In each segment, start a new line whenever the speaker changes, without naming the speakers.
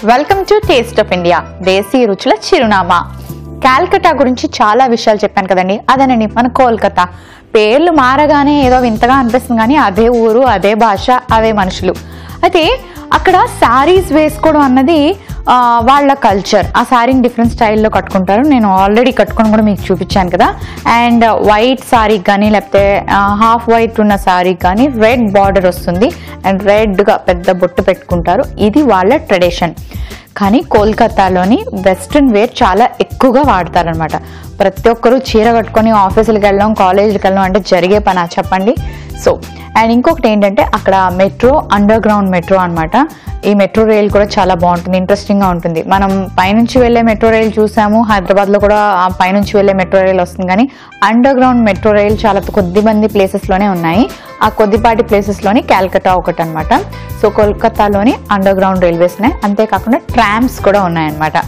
Welcome to taste of India దేశీ రుచుల చిరునామా కాల్కటా గురించి చాలా విషయాలు చెప్పాను కదండి అదేనండి మన కోల్కతా పేర్లు మారగానే ఏదో వింతగా అనిపిస్తుంది కానీ అదే ఊరు అదే భాష అవే మనుషులు అయితే అక్కడ శారీస్ వేసుకోవడం అన్నది ఆ, వాళ్ళ కల్చర్ ఆ శారీని డిఫరెంట్ స్టైల్లో కట్టుకుంటారు నేను ఆల్రెడీ కట్టుకొని కూడా మీకు చూపించాను కదా అండ్ వైట్ శారీ కానీ లేకపోతే హాఫ్ వైట్ ఉన్న శారీ కానీ రెడ్ బార్డర్ వస్తుంది అండ్ రెడ్గా పెద్ద బొట్టు పెట్టుకుంటారు ఇది వాళ్ళ ట్రెడిషన్ కానీ కోల్కతాలోని వెస్ట్రన్ వేర్ చాలా ఎక్కువగా వాడతారనమాట ప్రతి ఒక్కరూ చీర కట్టుకొని ఆఫీసులకు వెళ్ళడం కాలేజీకి వెళ్ళడం అంటే జరిగే పనా చెప్పండి సో అండ్ ఇంకొకటి ఏంటంటే అక్కడ మెట్రో అండర్ గ్రౌండ్ మెట్రో అనమాట ఈ మెట్రో రైల్ కూడా చాలా బాగుంటుంది ఇంట్రెస్టింగ్గా ఉంటుంది మనం పైనుంచి వెళ్ళే మెట్రో రైల్ చూసాము హైదరాబాద్లో కూడా ఆ పైనుంచి వెళ్ళే మెట్రో రైల్ వస్తుంది కానీ అండర్ గ్రౌండ్ మెట్రో రైల్ చాలా కొద్ది మంది ప్లేసెస్లోనే ఉన్నాయి ఆ కొద్దిపాటి ప్లేసెస్లోని క్యాల్కటా ఒకటి అనమాట సో కోల్కతాలోని అండర్ గ్రౌండ్ రైల్వేస్ ఉన్నాయి అంతేకాకుండా ట్రామ్స్ కూడా ఉన్నాయన్నమాట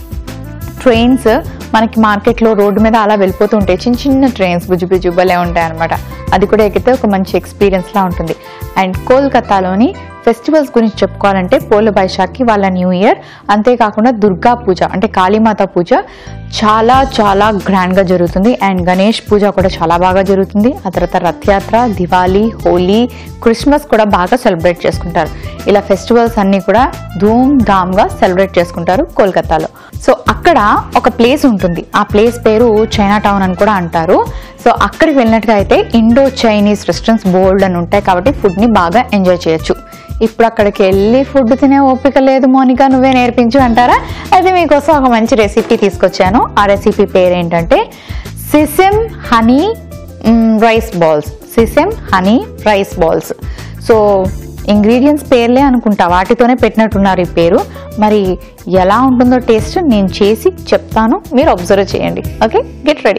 ట్రైన్స్ మనకి మార్కెట్లో రోడ్డు మీద అలా వెళ్ళిపోతూ ఉంటాయి చిన్న చిన్న ట్రైన్స్ బుజ్జు బుజ్జు భలే ఉంటాయి అనమాట అది కూడా ఎక్కితే ఒక మంచి ఎక్స్పీరియన్స్ లా ఉంటుంది అండ్ కోల్కతాలోని ఫెస్టివల్స్ గురించి చెప్పుకోవాలంటే పోల బైశాఖి వాళ్ళ న్యూ ఇయర్ అంతేకాకుండా దుర్గా పూజ అంటే కాళీమాత పూజ చాలా చాలా గ్రాండ్గా జరుగుతుంది అండ్ గణేష్ పూజ కూడా చాలా బాగా జరుగుతుంది ఆ తర్వాత రథయాత్ర దివాళీ హోలీ క్రిస్మస్ కూడా బాగా సెలబ్రేట్ చేసుకుంటారు ఇలా ఫెస్టివల్స్ అన్నీ కూడా ధూమ్ ధామ్గా సెలబ్రేట్ చేసుకుంటారు కోల్కతాలో సో అక్కడ ఒక ప్లేస్ ఉంటుంది ఆ ప్లేస్ పేరు చైనా టౌన్ అని కూడా అంటారు సో అక్కడికి వెళ్ళినట్టుగా అయితే ఇండో చైనీస్ రెస్టారెంట్స్ బోల్డ్ అని ఉంటాయి కాబట్టి ఫుడ్ని బాగా ఎంజాయ్ చేయొచ్చు ఇప్పుడు అక్కడికి వెళ్ళి ఫుడ్ తినే ఓపిక లేదు మోనికా నువ్వే నేర్పించు అంటారా అయితే మీకోసం ఒక మంచి రెసిపీ తీసుకొచ్చాను ఆ రెసిపీ పేరు ఏంటంటే sesame honey rice balls sesame honey rice balls so ingredients పేర్లే అనుకుంటా వాటితోనే పెట్టినట్టున్నారు ఈ పేరు మరి ఎలా ఉంటుందో టేస్ట్ నేను చేసి చెప్తాను మీరు అబ్జర్వ్ చేయండి okay get ready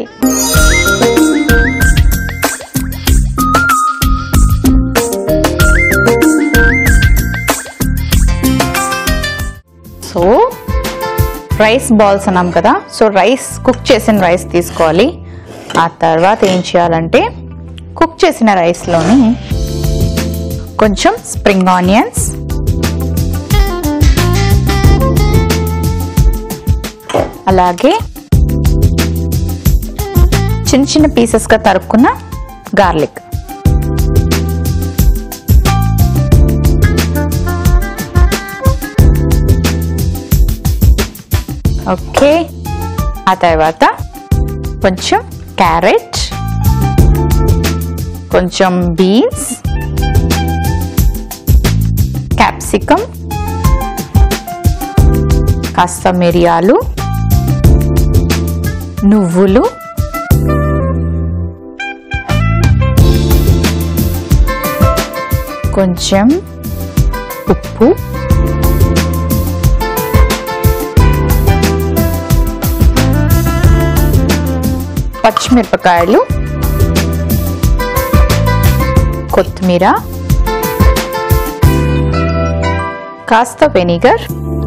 so rice balls అన్నాం కదా సో రైస్ కుక్ చేసిన రైస్ తీసుకోవాలి ఆ తర్వాత ఏం చేయాలంటే కుక్ చేసిన రైస్లోని కొంచెం స్ప్రింగ్ ఆనియన్స్ అలాగే చిన్న చిన్న పీసెస్గా తరుక్కున్న గార్లిక్ ఓకే ఆ తర్వాత కొంచెం క్యారెట్ కొంచెం బీన్స్ క్యాప్సికమ్ కాస్త మిరియాలు నువ్వులు కొంచెం ఉప్పు పచ్చిమిరపకాయలు కొత్తిమీర కాస్త వెనిగర్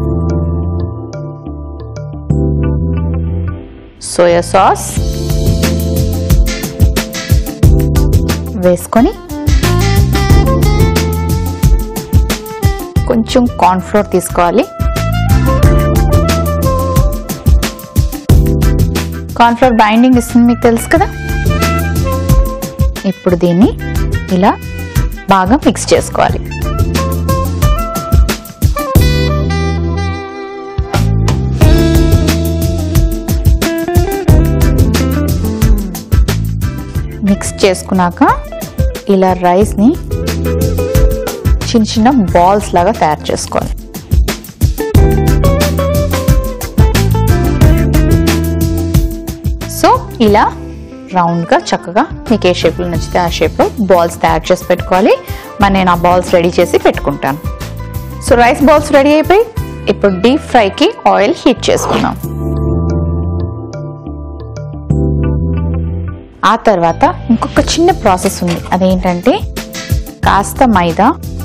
సోయా సాస్ వేసుకొని కొంచెం కార్న్ఫ్లోర్ తీసుకోవాలి కార్న్ఫ్లోర్ బైండింగ్ ఇస్తుంది మీకు తెలుసు కదా ఇప్పుడు దీన్ని ఇలా బాగా మిక్స్ చేసుకోవాలి మిక్స్ చేసుకున్నాక ఇలా రైస్ని చిన్న చిన్న బాల్స్ లాగా తయారు చేసుకోవాలి సో ఇలా రౌండ్గా చక్కగా మీకు ఏ షేప్లో నచ్చితే ఆ షేప్లో బాల్స్ తయారు చేసి పెట్టుకోవాలి మరి నేను ఆ బాల్స్ రెడీ చేసి పెట్టుకుంటాను సో రైస్ బాల్స్ రెడీ అయిపోయి ఇప్పుడు డీప్ ఫ్రైకి ఆయిల్ హీట్ చేసుకుందాం ఆ తర్వాత ఇంకొక చిన్న ప్రాసెస్ ఉంది అదేంటంటే కాస్త మైదా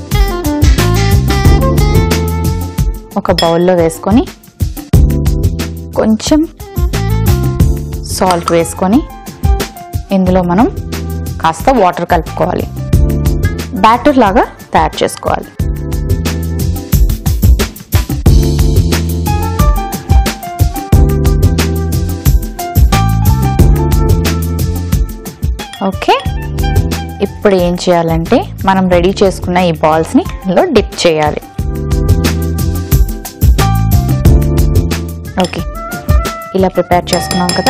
ఒక బౌల్లో వేసుకొని కొంచెం సాల్ట్ వేసుకొని ఇందులో మనం కాస్త వాటర్ కలుపుకోవాలి బ్యాటర్ లాగా తయారు చేసుకోవాలి ఓకే ఇప్పుడు ఏం చేయాలంటే మనం రెడీ చేసుకున్న ఈ బాల్స్ని ఇందులో డిప్ చేయాలి ఓకే ఇలా ప్రిపేర్ చేసుకున్నాం కదా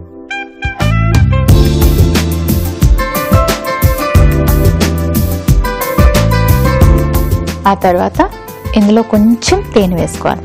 ఆ తర్వాత ఇందులో కొంచెం తేనె వేసుకోవాలి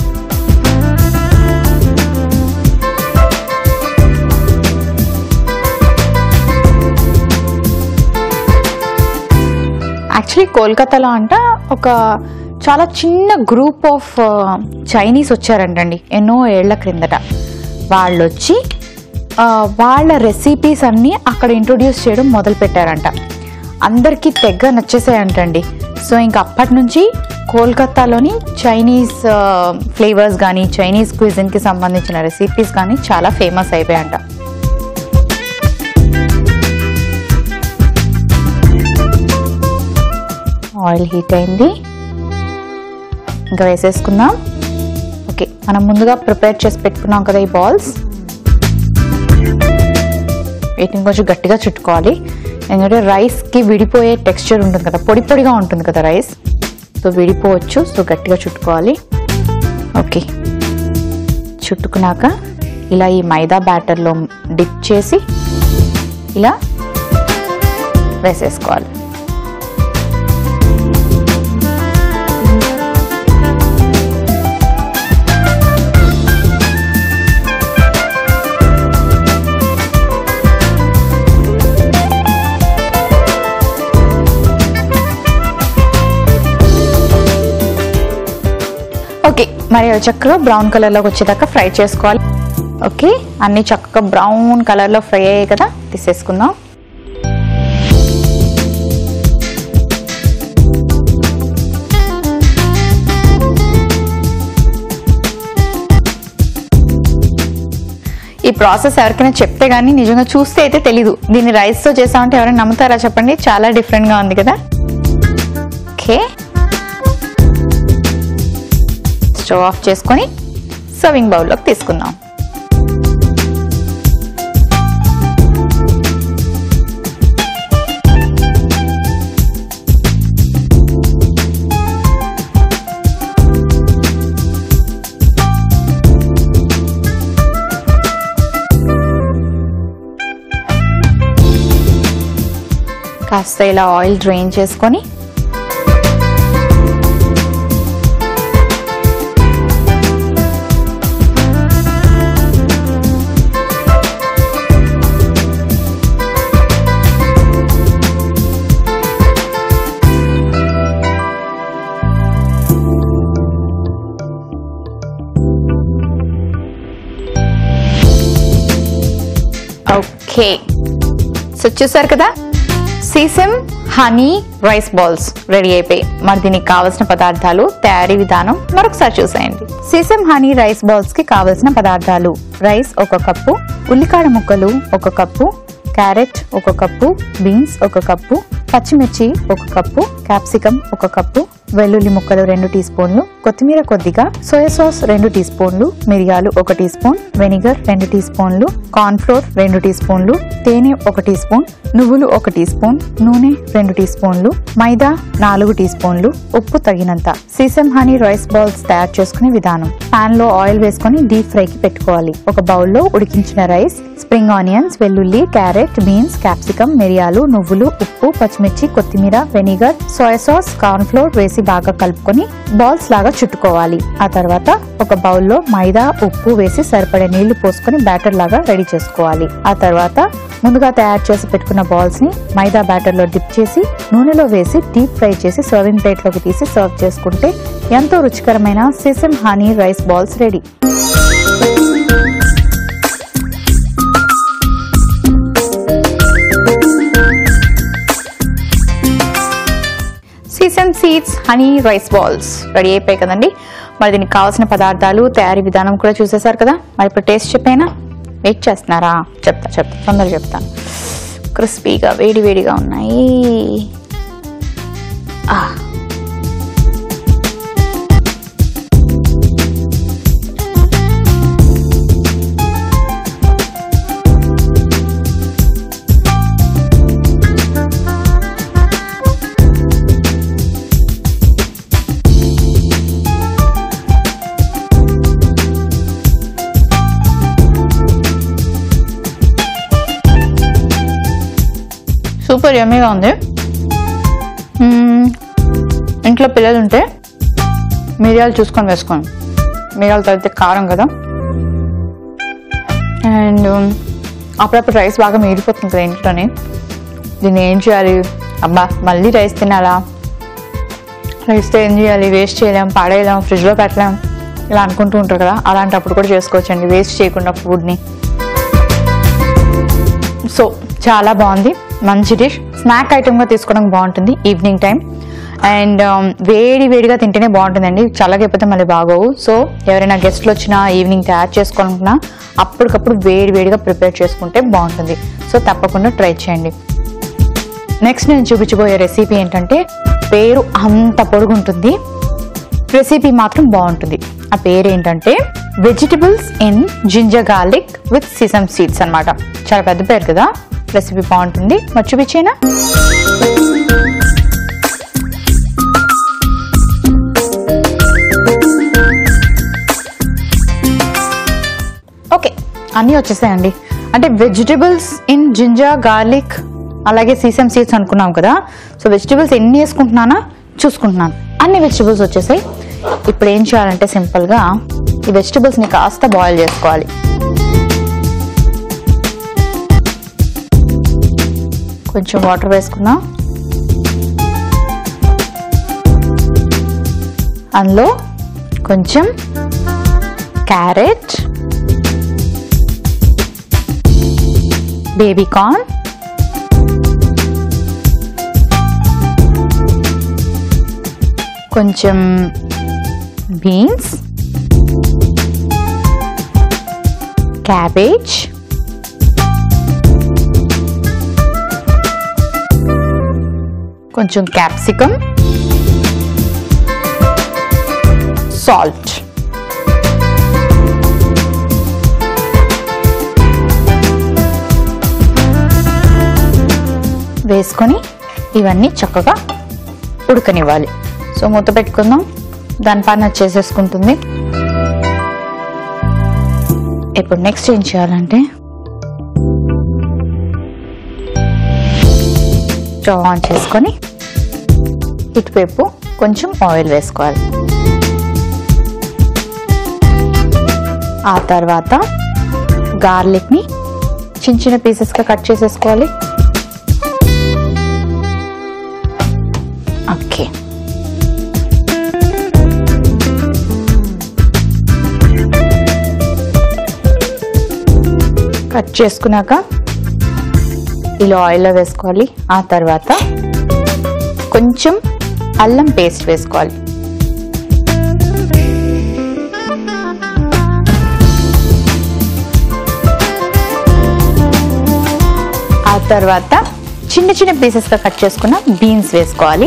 యాక్చువల్లీ కోల్కతాలో అంట ఒక చాలా చిన్న గ్రూప్ ఆఫ్ చైనీస్ వచ్చారంటండి ఎన్నో ఏళ్ల క్రిందట వాళ్ళు వచ్చి ఆ, వాళ్ళ రెసిపీస్ అన్నీ అక్కడ ఇంట్రొడ్యూస్ చేయడం మొదలు పెట్టారంట అందరికీ తెగ నచ్చేసాయంటండి సో ఇంకా అప్పటి నుంచి కోల్కతాలోని చైనీస్ ఫ్లేవర్స్ కానీ చైనీస్ క్విజన్కి సంబంధించిన రెసిపీస్ కానీ చాలా ఫేమస్ అయిపోయాయంట ఆయిల్ హీట్ అయింది ఇంకా వేసేసుకుందాం ఓకే మనం ముందుగా ప్రిపేర్ చేసి పెట్టుకున్నాం కదా ఈ బాల్స్ వీటిని కొంచెం గట్టిగా చుట్టుకోవాలి ఎందుకంటే రైస్కి విడిపోయే టెక్స్చర్ ఉంటుంది కదా పొడి పొడిగా ఉంటుంది కదా రైస్ సో విడిపోవచ్చు సో గట్టిగా చుట్టుకోవాలి ఓకే చుట్టుకున్నాక ఇలా ఈ మైదా బ్యాటర్లో డిప్ చేసి ఇలా వేసేసుకోవాలి ఓకే మరి అవి చక్కగా బ్రౌన్ కలర్లోకి వచ్చేదాకా ఫ్రై చేసుకోవాలి ఓకే అన్ని చక్కగా బ్రౌన్ కలర్లో ఫ్రై అయ్యాయి కదా తీసేసుకుందాం ఈ ప్రాసెస్ ఎవరికైనా చెప్తే గానీ నిజంగా చూస్తే అయితే తెలీదు దీన్ని రైస్తో చేసామంటే ఎవరైనా నమ్ముతారా చెప్పండి చాలా డిఫరెంట్గా ఉంది కదా ఓకే స్టవ్ ఆఫ్ చేసుకొని సర్వింగ్ బౌల్లోకి తీసుకుందాం కాస్త ఇలా ఆయిల్ డ్రైన్ చేసుకొని ఓకే సో చూసారు కదా sesame honey rice balls ready అయిపోయి మరి దీనికి కావలసిన పదార్థాలు తయారీ విధానం మరొకసారి చూసేయండి సీసమ్ హనీ రైస్ బాల్స్ కి కావలసిన పదార్థాలు రైస్ ఒక కప్పు ఉల్లికాడ ముక్కలు ఒక కప్పు క్యారెట్ ఒక కప్పు బీన్స్ ఒక కప్పు పచ్చిమిర్చి ఒక కప్పు క్యాప్సికం ఒక కప్పు వెల్లుల్లి ముక్కలు రెండు టీ స్పూన్లు కొత్తిమీర కొద్దిగా సోయా సాస్ రెండు టీ స్పూన్లు మిరియాలు ఒక టీ స్పూన్ వెనిగర్ రెండు టీ స్పూన్లు కార్న్ ఫ్లోర్ రెండు టీ స్పూన్లు తేనె ఒక టీ స్పూన్ నువ్వులు ఒక టీ స్పూన్ నూనె రెండు టీ స్పూన్లు మైదా నాలుగు టీ స్పూన్లు ఉప్పు తగినంత సీసమ్ హనీ రైస్ బాల్స్ తయారు చేసుకునే విధానం పాన్ లో ఆయిల్ వేసుకొని డీప్ ఫ్రై కి పెట్టుకోవాలి ఒక బౌల్లో ఉడికించిన రైస్ స్ప్రింగ్ ఆనియన్స్ వెల్లుల్లి క్యారెట్ బీన్స్ క్యాప్సికం మిరియాలు నువ్వులు ఉప్పు పచ్చిమిర్చి కొత్తిమీర vinegar soya sauce corn flour వేసి బాగా కలుపుకొని బాల్స్ లాగా చుట్టుకోవాలి ఆ తర్వాత ఒక బౌల్లో మైదా ఉప్పు వేసి సరిపడే నీళ్లు పోసుకొని బ్యాటర్ లాగా రెడీ చేసుకోవాలి ఆ తర్వాత ముందుగా తయారు చేసి పెట్టుకున్న బాల్స్ ని మైదా బ్యాటర్ లో డిప్ చేసి నూనెలో వేసి డీప్ ఫ్రై చేసి సర్వింగ్ ప్లేట్ లోకి తీసి సర్వ్ చేసుకుంటే ఎంతో రుచికరమైన sesame honey rice balls ready sesame seeds honey rice balls ready అయిపోయాయి కదండి మరి దీనికి కావాల్సిన పదార్థాలు తయారీ విధానం కూడా చూసేశారు కదా మరి ఇప్పుడు టేస్ట్ చెప్పేనా వెయిట్ చేస్తున్నారా చెప్తా చెప్తా తొందరగా చెప్తాను క్రిస్పీగా వేడి వేడిగా ఉన్నాయి ఆ. సూపర్ యమ్మీగా ఉంది మ్మ్. ఇంట్లో పిల్లలు ఉంటే మిరియాలు చూసుకొని వేసుకోండి మిరియాలు తగ్గితే కారం కదా అండ్ అప్పుడప్పుడు రైస్ బాగా మిగిలిపోతుంది కదా ఇంట్లోనే దీన్ని ఏం చేయాలి అబ్బా మళ్ళీ రైస్ తినాలా రైస్తో ఏం చేయాలి వేస్ట్ చేయలేం పాడేయలేం ఫ్రిడ్జ్లో పెట్టలేం ఇలా అనుకుంటూ ఉంటారు కదా అలాంటప్పుడు కూడా చేసుకోవచ్చండి వేస్ట్ చేయకుండా ఫుడ్ని సో చాలా బాగుంది మంచి డిష్ స్నాక్ ఐటమ్గా తీసుకోవడం బాగుంటుంది ఈవినింగ్ టైం అండ్ వేడి వేడిగా తింటేనే బాగుంటుందండి చల్లగైపోతే మళ్ళీ బాగోవు సో ఎవరైనా గెస్ట్లు వచ్చినా ఈవినింగ్ తయారు చేసుకోవాలనుకున్నా అప్పటికప్పుడు వేడి వేడిగా ప్రిపేర్ చేసుకుంటే బాగుంటుంది సో తప్పకుండా ట్రై చేయండి నెక్స్ట్ నేను చూపించబోయే రెసిపీ ఏంటంటే పేరు అంత పొడుగుంటుంది రెసిపీ మాత్రం బాగుంటుంది ఆ పేరు ఏంటంటే vegetables in ginger garlic with sesame seeds అన్నమాట చాలా పెద్ద పేరు కదా రెసిపీ బాగుంటుంది మరి చూపించేనా ఓకే అన్నీ వచ్చేసాయండి అంటే వెజిటబుల్స్ ఇన్ జింజర్ గార్లిక్ అలాగే సీసమ్ సీడ్స్ అనుకున్నాం కదా సో వెజిటబుల్స్ ఎన్ని వేసుకుంటున్నానా చూసుకుంటున్నాను అన్ని వెజిటబుల్స్ వచ్చేసాయి ఇప్పుడు ఏం చేయాలంటే సింపుల్గా ఈ వెజిటబుల్స్ని కాస్త బాయిల్ చేసుకోవాలి కొంచెం వాటర్ వేసుకుందాం అందులో కొంచెం క్యారెట్ బేబీ కార్న్ కొంచెం బీన్స్ క్యాబేజ్ కొంచెం క్యాప్సికమ్ సాల్ట్ వేసుకొని ఇవన్నీ చక్కగా ఉడకనివ్వాలి సో మూత పెట్టుకుందాం దాని పైన చేసేసుకుంటుంది ఇప్పుడు నెక్స్ట్ ఏం చేయాలంటే స్టవ్ ఆన్ చేసుకొని ఇటువైపు కొంచెం ఆయిల్ వేసుకోవాలి ఆ తర్వాత గార్లిక్ని చిన్న చిన్న పీసెస్గా కట్ చేసేసుకోవాలి ఓకే కట్ చేసుకున్నాక ఇలా ఆయిల్లో వేసుకోవాలి ఆ తర్వాత కొంచెం అల్లం పేస్ట్ వేసుకోవాలి ఆ తర్వాత చిన్న చిన్న పీసెస్గా కట్ చేసుకున్న బీన్స్ వేసుకోవాలి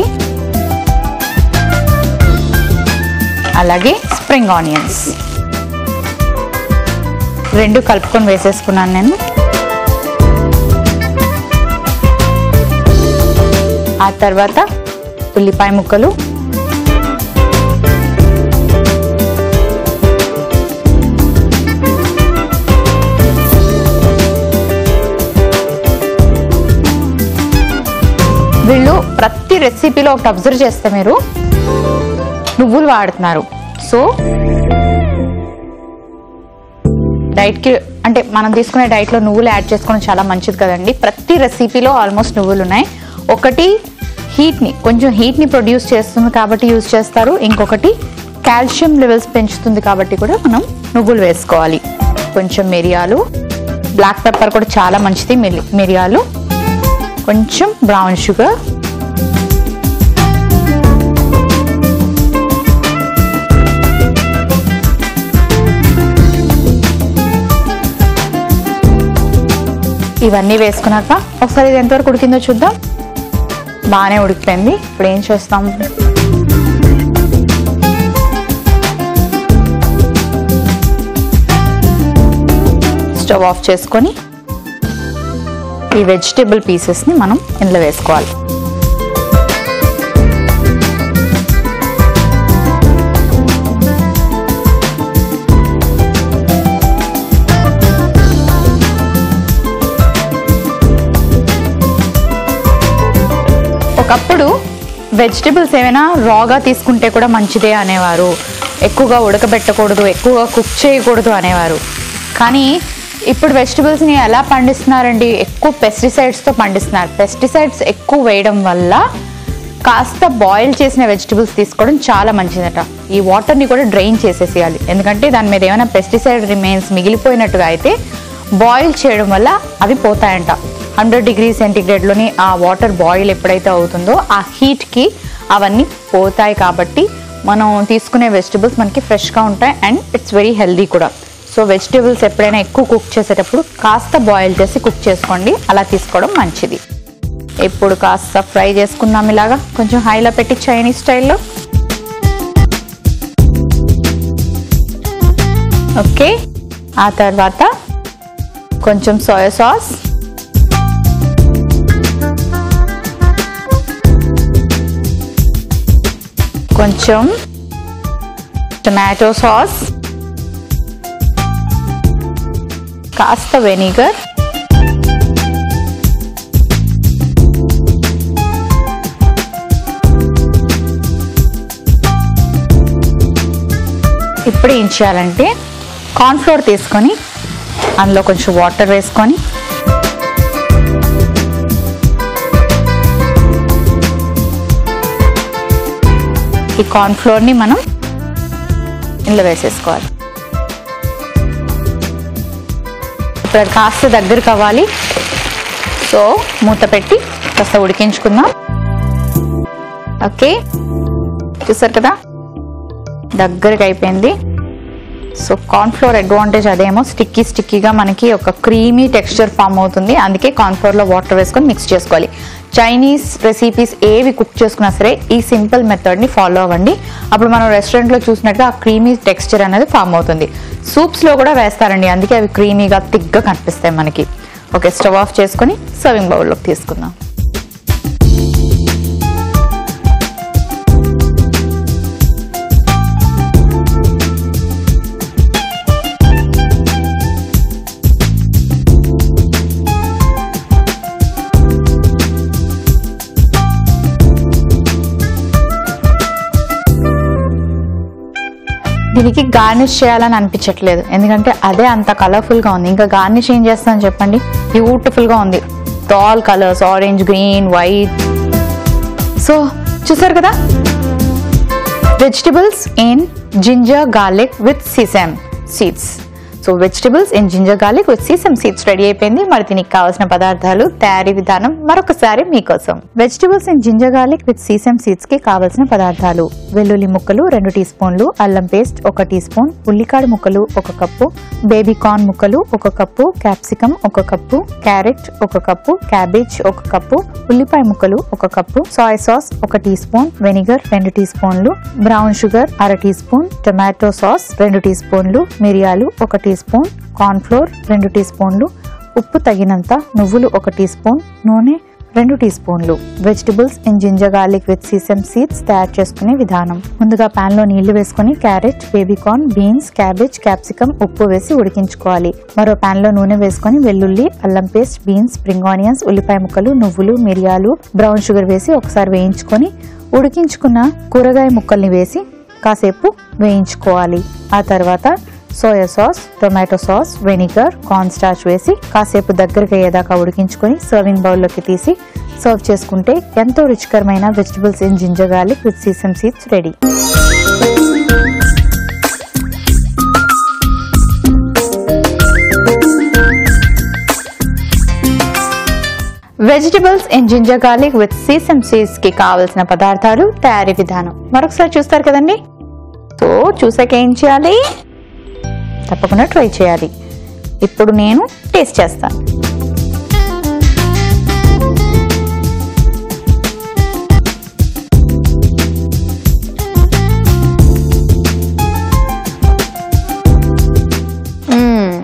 అలాగే స్ప్రింగ్ ఆనియన్స్ రెండు కలుపుకొని వేసేసుకున్నాను నేను ఆ తర్వాత ఉల్లిపాయ ముక్కలు వీళ్ళు ప్రతి రెసిపీలో ఒకటి అబ్జర్వ్ చేస్తే మీరు నువ్వులు వాడుతున్నారు సో డైట్కి అంటే మనం తీసుకునే డైట్లో నువ్వులు యాడ్ చేసుకోవడం చాలా మంచిది కదండి ప్రతి రెసిపీలో ఆల్మోస్ట్ నువ్వులు ఉన్నాయి ఒకటి హీట్ని కొంచెం హీట్ని ప్రొడ్యూస్ చేస్తుంది కాబట్టి యూజ్ చేస్తారు ఇంకొకటి కాల్షియం లెవెల్స్ పెంచుతుంది కాబట్టి కూడా మనం నువ్వులు వేసుకోవాలి కొంచెం మిరియాలు బ్లాక్ పెప్పర్ కూడా చాలా మంచిది మిరి- మిరియాలు కొంచెం బ్రౌన్ షుగర్ ఇవన్నీ వేసుకున్నాక ఒకసారి ఇది ఎంతవరకు ఉడికిందో చూద్దాం బాగానే ఉడికిపోయింది ఇప్పుడు ఏం చేస్తాం స్టవ్ ఆఫ్ చేసుకొని ఈ వెజిటేబుల్ పీసెస్ని మనం ఇందులో వేసుకోవాలి ఒకప్పుడు వెజిటబుల్స్ ఏమైనా రాగా తీసుకుంటే కూడా మంచిదే అనేవారు ఎక్కువగా ఉడకబెట్టకూడదు ఎక్కువగా కుక్ చేయకూడదు అనేవారు కానీ ఇప్పుడు వెజిటబుల్స్ని ఎలా పండిస్తున్నారండి ఎక్కువ పెస్టిసైడ్స్తో పండిస్తున్నారు పెస్టిసైడ్స్ ఎక్కువ వేయడం వల్ల కాస్త బాయిల్ చేసిన వెజిటబుల్స్ తీసుకోవడం చాలా మంచిదట ఈ వాటర్ని కూడా డ్రైన్ చేసేసేయాలి ఎందుకంటే దాని మీద ఏమైనా పెస్టిసైడ్ రిమైన్స్ మిగిలిపోయినట్టుగా అయితే బాయిల్ చేయడం వల్ల అవి పోతాయంట హండ్రెడ్ డిగ్రీ సెంటిగ్రేడ్లోని ఆ వాటర్ బాయిల్ ఎప్పుడైతే అవుతుందో ఆ హీట్కి అవన్నీ పోతాయి కాబట్టి మనం తీసుకునే వెజిటబుల్స్ మనకి ఫ్రెష్గా ఉంటాయి అండ్ ఇట్స్ వెరీ హెల్దీ కూడా సో వెజిటబుల్స్ ఎప్పుడైనా ఎక్కువ కుక్ చేసేటప్పుడు కాస్త బాయిల్ చేసి కుక్ చేసుకోండి అలా తీసుకోవడం మంచిది ఇప్పుడు కాస్త ఫ్రై చేసుకుందాం ఇలాగా కొంచెం హైలో పెట్టి చైనీస్ స్టైల్లో ఓకే ఆ తర్వాత కొంచెం సోయా సాస్ కొంచెం టొమాటో సాస్ కాస్త వెనిగర్ ఇప్పుడు ఏం చేయాలంటే కార్న్ఫ్లోర్ తీసుకొని అందులో కొంచెం వాటర్ వేసుకొని ఈ కార్న్ఫ్లోర్ని మనం ఇందులో వేసేసుకోవాలి ఇప్పుడు అది కాస్త దగ్గరకు అవ్వాలి సో మూత పెట్టి కాస్త ఉడికించుకుందాం ఓకే చూసారు కదా దగ్గరికి అయిపోయింది సో కార్న్ఫ్లోర్ అడ్వాంటేజ్ అదేమో స్టిక్కీ స్టిక్కీగా మనకి ఒక క్రీమీ టెక్స్చర్ ఫామ్ అవుతుంది అందుకే కార్న్ఫ్లోర్లో వాటర్ వేసుకొని మిక్స్ చేసుకోవాలి చైనీస్ రెసిపీస్ ఏవి కుక్ చేసుకున్నా సరే ఈ సింపుల్ మెథడ్ని ఫాలో అవ్వండి అప్పుడు మనం రెస్టారెంట్లో చూసినట్టుగా ఆ క్రీమీ టెక్స్చర్ అనేది ఫామ్ అవుతుంది సూప్స్లో కూడా వేస్తారండి అందుకే అవి క్రీమీగా థిక్గా కనిపిస్తాయి మనకి ఓకే స్టవ్ ఆఫ్ చేసుకొని సర్వింగ్ బౌల్లోకి తీసుకుందాం దీనికి గార్నిష్ చేయాలని అనిపించట్లేదు ఎందుకంటే అదే అంత కలర్ఫుల్ గా ఉంది ఇంకా గార్నిష్ ఏం చేస్తాను చెప్పండి బ్యూటిఫుల్ గా ఉంది all colours orange green white so చూసారు కదా vegetables in ginger garlic with sesame seeds so vegetables in ginger garlic with sesame seeds ready అయిపోయింది మరి దీనికి కావాల్సిన పదార్థాలు తయారీ విధానం మరొకసారి మీకోసం vegetables in ginger garlic with sesame seeds కి కావాల్సిన పదార్థాలు వెల్లుల్లి ముక్కలు రెండు టీ స్పూన్లు అల్లం పేస్ట్ ఒక టీ స్పూన్ ఉల్లికాడ ముక్కలు ఒక కప్పు బేబీ కార్న్ ముక్కలు ఒక కప్పు క్యాప్సికం ఒక కప్పు క్యారెట్ ఒక కప్పు క్యాబేజ్ ఒక కప్పు ఉల్లిపాయ ముక్కలు ఒక కప్పు సాయ్ సాస్ ఒక టీ స్పూన్ వెనిగర్ రెండు టీ స్పూన్లు బ్రౌన్ షుగర్ అర టీ స్పూన్ టొమాటో సాస్ రెండు టీ స్పూన్లు మిరియాలు ఒక టీ స్పూన్ కార్న్ ఫ్లోర్ రెండు టీ స్పూన్లు ఉప్పు తగినంత నువ్వులు ఒక టీ స్పూన్ నూనె రెండు టీ స్పూన్లు vegetables in ginger garlic with sesame seeds తయారు చేసుకునే విధానం ముందుగా పాన్ లో నీళ్లు వేసుకుని carrot baby corn beans cabbage capsicum ఉప్పు వేసి ఉడికించుకోవాలి మరో పాన్ లో నూనె వేసుకొని వెల్లుల్లి అల్లం పేస్ట్ బీన్స్ స్ప్రింగ్ ఆనియన్స్ ఉల్లిపాయ ముక్కలు నువ్వులు మిరియాలు బ్రౌన్ షుగర్ వేసి ఒకసారి వేయించుకొని ఉడికించుకున్న కూరగాయ ముక్కల్ని వేసి కాసేపు వేయించుకోవాలి ఆ తర్వాత soya sauce tomato sauce vinegar corn starch వేసి కాసేపు దగ్గరికి అయ్యేదాకా ఉడికించుకొని సర్వింగ్ బౌల్లోకి తీసి సర్వ్ చేసుకుంటే ఎంతో రుచికరమైన vegetables in ginger garlic with sesame seeds ready vegetables in ginger garlic with sesame seeds కి కావలసిన పదార్థాలు తయారీ విధానం మరొకసారి చూస్తారు కదండి సో చూసాక ఏం చేయాలి తప్పకుండా ట్రై చేయాలి ఇప్పుడు నేను టేస్ట్ చేస్తాను మ్మ్.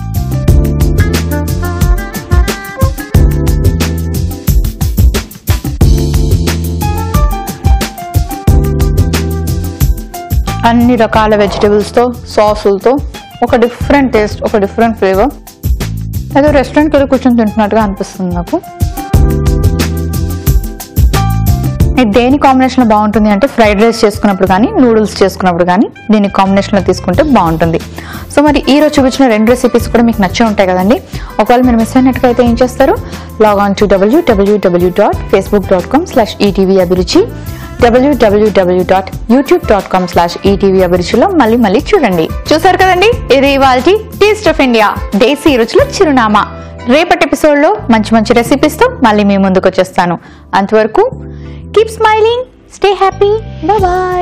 అన్ని రకాల వెజిటబుల్స్తో సాసులతో ఒక డిఫరెంట్ టేస్ట్ ఒక డిఫరెంట్ ఫ్లేవర్ ఏదో రెస్టారెంట్కి వెళ్ళి కూర్చొని తింటున్నట్టుగా అనిపిస్తుంది నాకు ఇది దేని కాంబినేషన్లో బాగుంటుంది అంటే ఫ్రైడ్ రైస్ చేసుకున్నప్పుడు కానీ నూడిల్స్ చేసుకున్నప్పుడు కానీ దీని కాంబినేషన్లో తీసుకుంటే బాగుంటుంది సో మరి ఈ రోజు చూపించిన రెండు రెసిపీస్ కూడా మీకు నచ్చే ఉంటాయి కదండి ఒకవేళ మీరు మిస్ అయినట్టుగా అయితే ఏం చేస్తారు log on to W W W dot Facebook dot com slash ETV Abhiruchi W W W dot YouTube dot com slash ETV అభిరుచిలో మళ్ళీ మళ్ళీ చూడండి చూసారు కదండి ఇది ఇవాళ టేస్ట్ ఆఫ్ ఇండియా దేశీ రుచుల చిరునామా రేపటి ఎపిసోడ్ లో మంచి మంచి రెసిపీస్ తో మళ్ళీ మీ ముందుకు వచ్చేస్తాను అంతవరకు keep smiling stay happy bye